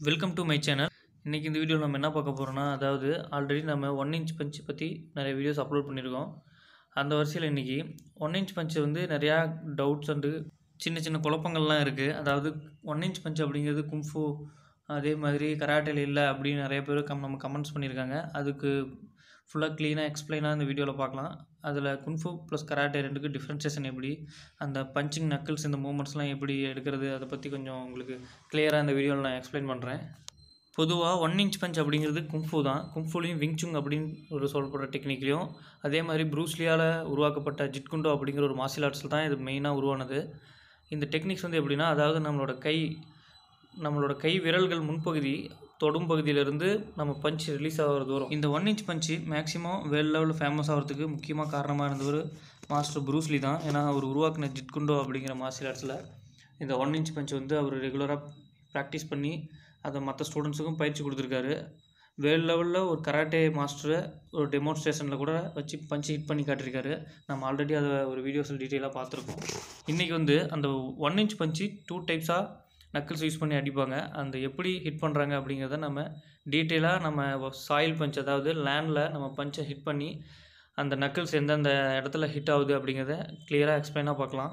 welcome to my channel இன்றைக்கி இந்த வீடியோவில் நம்ம என்ன பார்க்க போகிறோம்னா அதாவது ஆல்ரெடி நம்ம ஒன் இன்ச் பஞ்ச் பற்றி நிறைய வீடியோஸ் அப்லோட் பண்ணியிருக்கோம் அந்த வரிசையில் இன்றைக்கி ஒன் இன்ச் பஞ்சு வந்து நிறையா டவுட்ஸ் அண்டு சின்ன சின்ன குழப்பங்கள்லாம் இருக்குது அதாவது ஒன் இன்ச் பஞ்ச் அப்படிங்கிறது கும்ஃபு அதே மாதிரி கராட்டேல இல்லை அப்படின்னு நிறைய பேர் கம் நம்ம கமெண்ட்ஸ் பண்ணியிருக்காங்க அதுக்கு ஃபுல்லாக க்ளீனாக எக்ஸ்பிளைனாக இந்த வீடியோவில் பார்க்கலாம் அதில் குன்ஃபு ப்ளஸ் கராட்டே ரெண்டுக்கு டிஃப்ரென்சேஷன் எப்படி அந்த பஞ்சிங் நக்கிள்ஸ் இந்த மூமெண்ட்ஸ்லாம் எப்படி எடுக்கிறது அதை பற்றி கொஞ்சம் உங்களுக்கு கிளியராக இந்த வீடியோவில் நான் எக்ஸ்பிளைன் பண்ணுறேன் பொதுவாக ஒன் இன்ச் பஞ்ச் அப்படிங்கிறது கும்ஃபு தான் கும்ஃபுலையும் விங்சுங் அப்படின்னு ஒரு சொல்லப்படுற டெக்னிக்லையும் அதே மாதிரி ப்ரூஸ்லியால் உருவாக்கப்பட்ட ஜிட்குண்டோ அப்படிங்கிற ஒரு மார்ஷியல் ஆர்ட்ஸில் தான் இது மெயினாக உருவானது இந்த டெக்னிக்ஸ் வந்து எப்படின்னா அதாவது நம்மளோட கை நம்மளோட கை விரல்கள் முன்பகுதி தொடும் பகுதியிலிருந்து நம்ம பஞ்ச் ரிலீஸ் ஆகிற தூரம் இந்த one inch punch maximum world லெவலில் ஃபேமஸ் ஆகிறதுக்கு முக்கியமாக காரணமாக இருந்தவர் மாஸ்டர் ப்ரூஸ்லி தான் ஏன்னா அவர் உருவாக்கின ஜிட்குண்டோ அப்படிங்கிற மார்ஷியல் ஆர்ட்ஸில் இந்த ஒன் இன்ச் பஞ்ச் வந்து அவர் ரெகுலராக ப்ராக்டிஸ் பண்ணி அதை மற்ற ஸ்டூடெண்ட்ஸுக்கும் பயிற்சி கொடுத்துருக்காரு வேர்ல்டு லெவலில் ஒரு கராட்டே மாஸ்டரை ஒரு டெமோன்ஸ்ட்ரேஷனில் கூட வச்சு பஞ்சு ஹிட் பண்ணி காட்டியிருக்காரு நம்ம ஆல்ரெடி அதை ஒரு வீடியோஸில் டீட்டெயிலாக பார்த்துருக்கோம் இன்றைக்கி வந்து அந்த ஒன் இன்ச் பஞ்சு டூ டைப்ஸாக நக்கிள்ஸ் யூஸ் பண்ணி அடிப்பாங்க அந்த எப்படி ஹிட் பண்ணுறாங்க அப்படிங்கிறத நம்ம டீட்டெயிலாக நம்ம சாயில் பஞ்ச் அதாவது லேண்டில் நம்ம பஞ்சை ஹிட் பண்ணி அந்த நக்கிள்ஸ் எந்தெந்த இடத்துல ஹிட் ஆகுது அப்படிங்கிறத கிளியராக எக்ஸ்பிளைனாக பார்க்கலாம்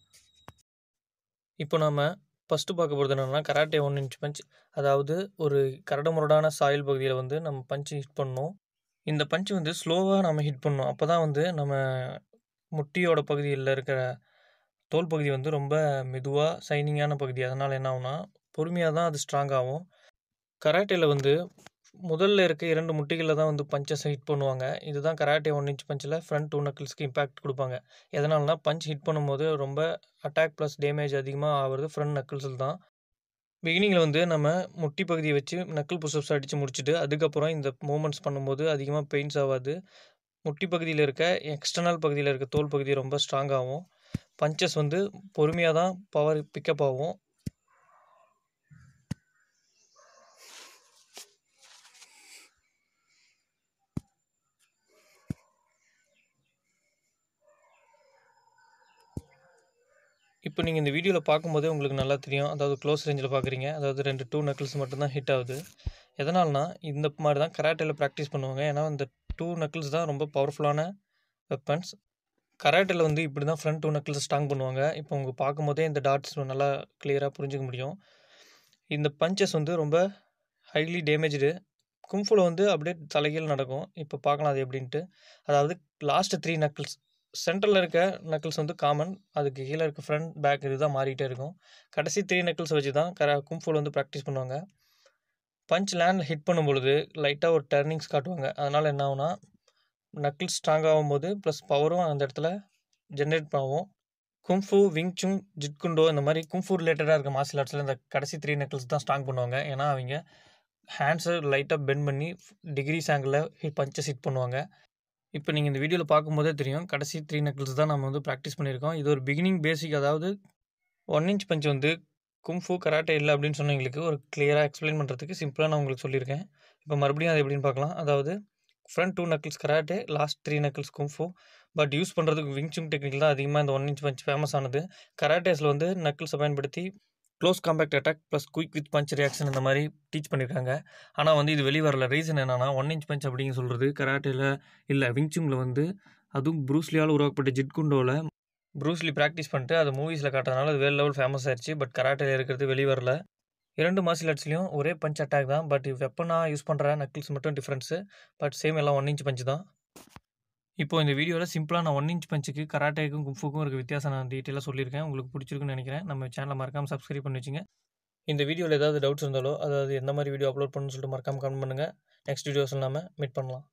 இப்போ நம்ம ஃபஸ்ட்டு பார்க்க போகிறது என்னென்னா கராட்டே ஒன் இன்ச் பஞ்ச் அதாவது ஒரு கரடுமுரடான சாயில் பகுதியில் வந்து நம்ம பஞ்சு ஹிட் பண்ணணும் இந்த பஞ்சு வந்து ஸ்லோவாக நம்ம ஹிட் பண்ணணும் அப்போ தான் வந்து நம்ம முட்டியோட பகுதியில் இருக்கிற தோல் பகுதி வந்து ரொம்ப மெதுவாக சைனிங்கான பகுதி அதனால் என்ன ஆகும்னா பொறுமையாக தான் அது ஸ்ட்ராங் ஆகும் கராட்டேயில் வந்து முதல்ல இருக்க இரண்டு முட்டிகளில் தான் வந்து பஞ்சஸை ஹிட் பண்ணுவாங்க இதுதான் கராட்டே ஒன் இன்ச் பஞ்சில் ஃப்ரண்ட் டூ நக்கிள்ஸ்க்கு இம்பேக்ட் கொடுப்பாங்க எதனாலனா பஞ்ச் ஹிட் பண்ணும்போது ரொம்ப அட்டாக் ப்ளஸ் டேமேஜ் அதிகமாக ஆகிறது ஃப்ரண்ட் நக்கிள்ஸில் தான் பிகினிங்கில் வந்து நம்ம முட்டி பகுதியை வச்சு நக்கிள் புஷ்அப்ஸ் அடித்து முடிச்சுட்டு அதுக்கப்புறம் இந்த மூமெண்ட்ஸ் பண்ணும்போது அதிகமாக பெயின்ஸ் ஆகாது முட்டி பகுதியில் இருக்க எக்ஸ்டர்னல் பகுதியில் இருக்க தோல் பகுதி ரொம்ப ஸ்ட்ராங் ஆகும் பஞ்சஸ் வந்து பொறுமையாக தான் பவர் பிக்கப் ஆகும் இப்போ நீங்கள் இந்த வீடியோவில் பார்க்கும்போதே உங்களுக்கு நல்லா தெரியும் அதாவது க்ளோஸ் ரேஞ்சில் பார்க்குறீங்க அதாவது ரெண்டு டூ நக்கிள்ஸ் மட்டும்தான் ஹிட் ஆகுது எதனால்னா இந்த மாதிரி தான் கராட்டேல ப்ராக்டிஸ் பண்ணுவாங்க ஏன்னா இந்த டூ நக்கிள்ஸ் தான் ரொம்ப பவர்ஃபுல்லான வெப்பன்ஸ் கராட்டில் வந்து இப்படி தான் ஃப்ரண்ட் டூ நக்கிள்ஸ் ஸ்ட்ராங் பண்ணுவாங்க இப்போ உங்களுக்கு பார்க்கும்போதே இந்த டாட்ஸ் நல்லா கிளியராக புரிஞ்சுக்க முடியும் இந்த பஞ்சஸ் வந்து ரொம்ப ஹைலி டேமேஜ்டு கும்ஃபுல வந்து அப்படியே தலைகீழ் நடக்கும் இப்போ பார்க்கலாம் அது எப்படின்ட்டு அதாவது லாஸ்ட் த்ரீ நக்கிள்ஸ் சென்டரில் இருக்க நக்கிள்ஸ் வந்து காமன் அதுக்கு கீழே இருக்க ஃப்ரண்ட் பேக் இதுதான் மாறிட்டே இருக்கும் கடைசி த்ரீ நக்கிள்ஸ் வச்சு தான் கர கும்ஃபுல் வந்து ப்ராக்டிஸ் பண்ணுவாங்க பஞ்ச் லேண்டில் ஹிட் பண்ணும் பொழுது லைட்டாக ஒரு டர்னிங்ஸ் காட்டுவாங்க அதனால் என்ன ஆகுனா நக்கிள்ஸ் ஸ்ட்ராங் ஆகும்போது ப்ளஸ் பவரும் அந்த இடத்துல ஜென்ரேட் ஆகும் கும்ஃபு விங்சுங் ஜிட்குண்டோ இந்த மாதிரி கும்ஃபு ரிலேட்டடாக இருக்க மார்ஷியல் ஆர்ட்ஸில் இந்த கடைசி த்ரீ நக்கிள்ஸ் தான் ஸ்ட்ராங் பண்ணுவாங்க ஏன்னா அவங்க ஹேண்ட்ஸை லைட்டாக பெண்ட் பண்ணி டிகிரிஸ் ஆங்கிளில் ஹிட் பஞ்சஸ் ஹிட் பண்ணுவாங்க இப்போ நீங்கள் இந்த வீடியோவில் பார்க்கும்போதே தெரியும் கடைசி த்ரீ நக்கிள்ஸ் தான் நம்ம வந்து ப்ராக்டிஸ் பண்ணியிருக்கோம் இது ஒரு பிகினிங் பேசிக் அதாவது ஒன் இன்ச் பஞ்ச் வந்து கும்ஃபு கராட்டே இல்லை அப்படின்னு சொன்னவங்களுக்கு ஒரு கிளியராக எக்ஸ்பிளைன் பண்ணுறதுக்கு சிம்பிளாக நான் உங்களுக்கு சொல்லியிருக்கேன் இப்போ மறுபடியும் அது எப்படின்னு பார்க்கலாம் அதாவது front two knuckles karate last three knuckles kung fu but use பண்ணுறதுக்கு விங்சுங் டெக்னிக் தான் அதிகமாக இந்த ஒன் இன்ச் பஞ்ச் ஃபேமஸ் ஆனது கராட்டேஸில் வந்து நக்கிள்ஸை பயன்படுத்தி close compact attack plus quick with punch reaction இந்த மாதிரி டீச் பண்ணியிருக்காங்க ஆனால் வந்து இது வெளியே வரல ரீசன் என்னன்னா ஒன் இன்ச் பஞ்ச் அப்படிங்க சொல்கிறது கராட்டேல இல்லை விங்சுங்கில் வந்து அதுவும் ப்ரூஸ்லியால் உருவாக்கப்பட்ட ஜிட்குண்டோவில் ப்ரூஸ்லி ப்ராக்டிஸ் பண்ணிட்டு அது மூவிஸில் காட்டுறதுனால அது வேறு லெவல் ஃபேமஸ் ஆயிடுச்சு பட் கராட்டேல இருக்கிறது வெளியே வரல இரண்டு மார்ஷியல் ஆர்ட்ஸ்லையும் ஒரே பஞ்ச் அட்டாக் தான் பட் வெப்பனாக யூஸ் பண்ணுற நக்கிள்ஸ் மட்டும் டிஃப்ரென்ஸு பட் சேம் எல்லாம் ஒன் இன்ச் பஞ்ச் தான் இப்போ இந்த வீடியோவில் சிம்பிளாக நான் ஒன் இன்ச் பஞ்சுக்கு கராட்டேக்கும் கும்ஃபுக்கும் இருக்க வித்தியாசம் நான் டீட்டெயிலாக சொல்லியிருக்கேன் உங்களுக்கு பிடிச்சிருக்குன்னு நினைக்கிறேன் நம்ம சேனலை மறக்காமல் சப்ஸ்கிரைப் பண்ணி வச்சுங்க இந்த வீடியோவில் ஏதாவது டவுட்ஸ் இருந்தாலோ அதாவது எந்த மாதிரி வீடியோ அப்லோட் பண்ணணும்னு சொல்லிட்டு மறக்காமல் கமெண்ட் பண்ணுங்கள் நெக்ஸ்ட் வீடியோஸில் நாம மீட் பண்ணலாம்